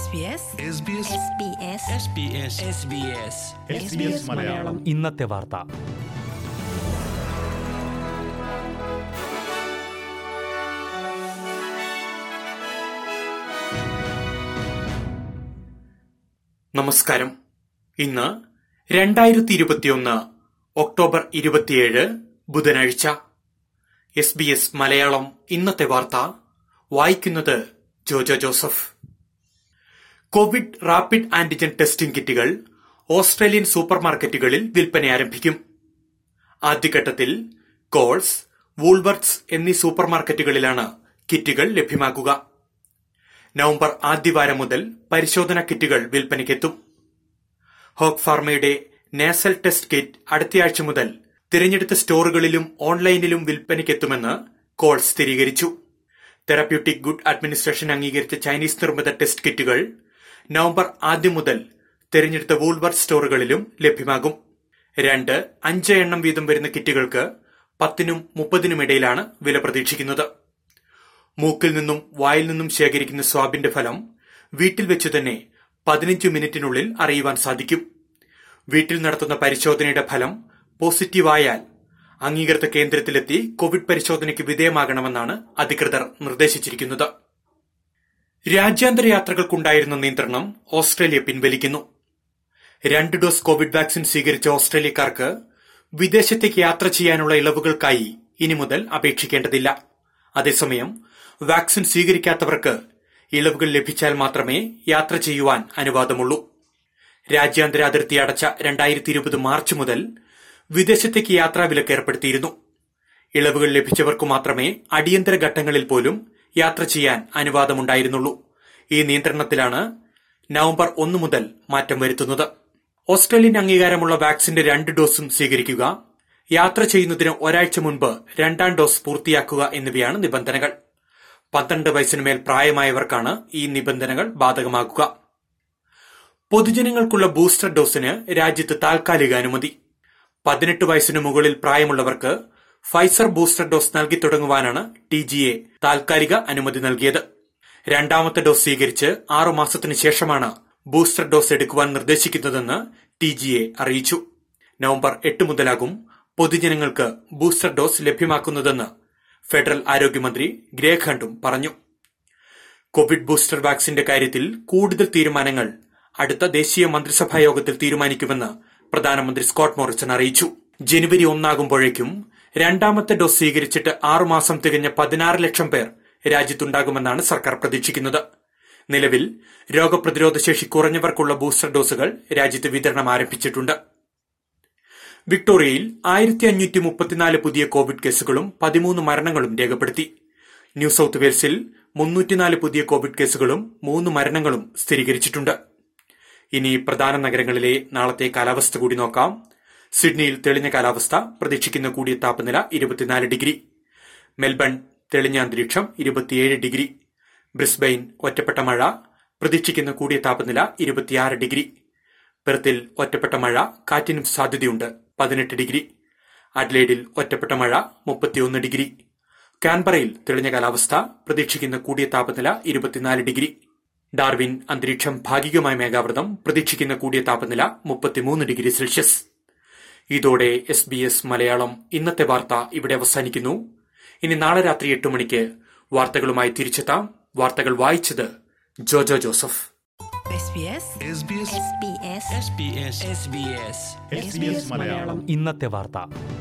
SBS SBS Malayalam ഇന്നത്തെ വാർത്ത നമസ്കാരം ഇന്ന് രണ്ടായിരത്തി ഇരുപത്തിയൊന്ന് ഒക്ടോബർ ഇരുപത്തിയേഴ് ബുധനാഴ്ച എസ് ബി എസ് മലയാളം ഇന്നത്തെ വാർത്ത വായിക്കുന്നത് Jojo Joseph covid rapid antigen testing കിറ്റുകൾ ഓസ്ട്രേലിയൻ സൂപ്പർ മാർക്കറ്റുകളിൽ വിൽപ്പന ആരംഭിക്കും ആദ്യഘട്ടത്തിൽ കോൾസ് വൂൾവർട്സ് എന്നീ സൂപ്പർ മാർക്കറ്റുകളിലാണ് കിറ്റുകൾ ലഭ്യമാക്കുക നവംബർ ആദ്യവാരം മുതൽ പരിശോധനാ കിറ്റുകൾ വിൽപ്പനയ്ക്കെത്തും ഹോക്ക് ഫാർമയുടെ നേസൽ ടെസ്റ്റ് കിറ്റ് അടുത്തയാഴ്ച മുതൽ തിരഞ്ഞെടുത്ത സ്റ്റോറുകളിലും ഓൺലൈനിലും വിൽപ്പനയ്ക്കെത്തുമെന്ന് കോൾ സ്ഥിരീകരിച്ചു തെറാപ്യൂട്ടിക് ഗുഡ് അഡ്മിനിസ്ട്രേഷൻ അംഗീകരിച്ച ചൈനീസ് നിർമ്മിത ടെസ്റ്റ് കിറ്റുകൾ നവംബർ ആദ്യം മുതൽ തിരഞ്ഞെടുത്ത വൂൾവർത്ത് സ്റ്റോറുകളിലും ലഭ്യമാകും രണ്ട് അഞ്ച് എണ്ണം വീതം വരുന്ന കിറ്റുകൾക്ക് പത്തിനും മുപ്പതിനും ഇടയിലാണ് വില പ്രതീക്ഷിക്കുന്നത് മൂക്കിൽ നിന്നും വായിൽ നിന്നും ശേഖരിക്കുന്ന സ്വാബിന്റെ ഫലം വീട്ടിൽ വെച്ച് തന്നെ പതിനഞ്ച് മിനിറ്റിനുള്ളിൽ അറിയുവാൻ സാധിക്കും വീട്ടിൽ നടത്തുന്ന പരിശോധനയുടെ ഫലം പോസിറ്റീവായാൽ അംഗീകൃത കേന്ദ്രത്തിലെത്തി കോവിഡ് പരിശോധനയ്ക്ക് വിധേയമാകണമെന്നാണ് അധികൃതർ നിർദ്ദേശിച്ചിരിക്കുന്നത് രാജ്യാന്തര യാത്രകൾക്കുണ്ടായിരുന്ന നിയന്ത്രണം ഓസ്ട്രേലിയ പിൻവലിക്കുന്നു രണ്ട് ഡോസ് കോവിഡ് വാക്സിൻ സ്വീകരിച്ച ഓസ്ട്രേലിയക്കാർക്ക് വിദേശത്തേക്ക് യാത്ര ചെയ്യാനുള്ള ഇളവുകൾക്കായി ഇനി മുതൽ അപേക്ഷിക്കേണ്ടതില്ല അതേസമയം വാക്സിൻ സ്വീകരിക്കാത്തവർക്ക് ഇളവുകൾ ലഭിച്ചാൽ മാത്രമേ യാത്ര ചെയ്യുവാൻ അനുവാദമുള്ളൂ രാജ്യാന്തര അതിർത്തി അടച്ച രണ്ടായിരത്തി ഇരുപത് മാർച്ച് മുതൽ വിദേശത്തേക്ക് യാത്രാ വിലക്ക് ഏർപ്പെടുത്തിയിരുന്നു ഇളവുകൾ ലഭിച്ചവർക്കു മാത്രമേ അടിയന്തര ഘട്ടങ്ങളിൽ പോലും യാത്ര ചെയ്യാൻ അനുവാദമുണ്ടായിരുന്നുള്ളൂ ഈ നിയന്ത്രണത്തിലാണ് നവംബർ ഒന്ന് മുതൽ മാറ്റം വരുത്തുന്നത് ഓസ്ട്രേലിയൻ അംഗീകാരമുള്ള വാക്സിന്റെ രണ്ട് ഡോസും സ്വീകരിക്കുക യാത്ര ചെയ്യുന്നതിന് ഒരാഴ്ച മുൻപ് രണ്ടാം ഡോസ് പൂർത്തിയാക്കുക എന്നിവയാണ് നിബന്ധനകൾ പന്ത്രണ്ട് വയസ്സിനുമേൽ പ്രായമായവർക്കാണ് ഈ നിബന്ധനകൾ ബാധകമാക്കുക പൊതുജനങ്ങൾക്കുള്ള ബൂസ്റ്റർ ഡോസിന് രാജ്യത്ത് താൽക്കാലിക അനുമതി പതിനെട്ട് വയസ്സിനു മുകളിൽ പ്രായമുള്ളവർക്ക് ഫൈസർ ബൂസ്റ്റർ ഡോസ് നൽകി തുടങ്ങുവാനാണ് ടി ജി എ താൽക്കാലിക അനുമതി നൽകിയത് രണ്ടാമത്തെ ഡോസ് സ്വീകരിച്ച് ആറു മാസത്തിനു ശേഷമാണ് ബൂസ്റ്റർ ഡോസ് എടുക്കുവാൻ നിർദ്ദേശിക്കുന്നതെന്ന് ടി ജി എ അറിയിച്ചു നവംബർ എട്ട് മുതലാകും പൊതുജനങ്ങൾക്ക് ബൂസ്റ്റർ ഡോസ് ലഭ്യമാക്കുന്നതെന്ന് ഫെഡറൽ ആരോഗ്യമന്ത്രി ഗ്രേഗ് ഹണ്ടും പറഞ്ഞു കോവിഡ് ബൂസ്റ്റർ വാക്സിന്റെ കാര്യത്തിൽ കൂടുതൽ തീരുമാനങ്ങൾ അടുത്ത ദേശീയ മന്ത്രിസഭാ യോഗത്തിൽ തീരുമാനിക്കുമെന്ന് പ്രധാനമന്ത്രി സ്കോട്ട് മോറിസൺ അറിയിച്ചു ജനുവരി ഒന്നാകുമ്പോഴേക്കും രണ്ടാമത്തെ ഡോസ് സ്വീകരിച്ചിട്ട് ആറുമാസം തികഞ്ഞ പതിനാറ് ലക്ഷം പേർ രാജ്യത്തുണ്ടാകുമെന്നാണ് സർക്കാർ പ്രതീക്ഷിക്കുന്നത് നിലവിൽ രോഗപ്രതിരോധ ശേഷി കുറഞ്ഞവർക്കുള്ള ബൂസ്റ്റർ ഡോസുകൾ രാജ്യത്ത് വിതരണം ആരംഭിച്ചിട്ടുണ്ട് വിക്ടോറിയയിൽ ആയിരത്തി അഞ്ഞൂറ്റി മുപ്പത്തിനാല് പുതിയ കോവിഡ് കേസുകളും പതിമൂന്ന് മരണങ്ങളും രേഖപ്പെടുത്തി ന്യൂ സൌത്ത് വെയിൽസിൽ മുന്നൂറ്റിനാല് പുതിയ കോവിഡ് കേസുകളും മൂന്ന് മരണങ്ങളും സ്ഥിരീകരിച്ചിട്ടുണ്ട് ഇനി പ്രധാന നഗരങ്ങളിലെ നാളത്തെ കാലാവസ്ഥ കൂടി നോക്കാം സിഡ്നിയിൽ തെളിഞ്ഞ കാലാവസ്ഥ പ്രതീക്ഷിക്കുന്ന കൂടിയ താപനില ഇരുപത്തിനാല് ഡിഗ്രി മെൽബൺ തെളിഞ്ഞ അന്തരീക്ഷം ഇരുപത്തിയേഴ് ഡിഗ്രി ബ്രിസ്ബെയിൻ ഒറ്റപ്പെട്ട മഴ പ്രതീക്ഷിക്കുന്ന കൂടിയ താപനില ഇരുപത്തിയാറ് ഡിഗ്രി പെർത്തിൽ ഒറ്റപ്പെട്ട മഴ കാറ്റിനും സാധ്യതയുണ്ട് പതിനെട്ട് ഡിഗ്രി അഡ്ലേഡിൽ ഒറ്റപ്പെട്ട മഴ മുപ്പത്തിയൊന്ന് ഡിഗ്രി കാൻബറയിൽ തെളിഞ്ഞ കാലാവസ്ഥ പ്രതീക്ഷിക്കുന്ന കൂടിയ താപനില ഇരുപത്തിനാല് ഡിഗ്രി ഡാർവിൻ അന്തരീക്ഷം ഭാഗികമായ മേഘാവൃതം പ്രതീക്ഷിക്കുന്ന കൂടിയ താപനില മുപ്പത്തിമൂന്ന് ഡിഗ്രി സെൽഷ്യസ് ഇതോടെ എസ് ബി എസ് മലയാളം ഇന്നത്തെ വാർത്ത ഇവിടെ അവസാനിക്കുന്നു ഇനി നാളെ രാത്രി എട്ട് മണിക്ക് വാർത്തകളുമായി തിരിച്ചെത്താം വാർത്തകൾ വായിച്ചത് ജോജോ ജോസഫ് SBS SBS മലയാളം ഇന്നത്തെ വാർത്ത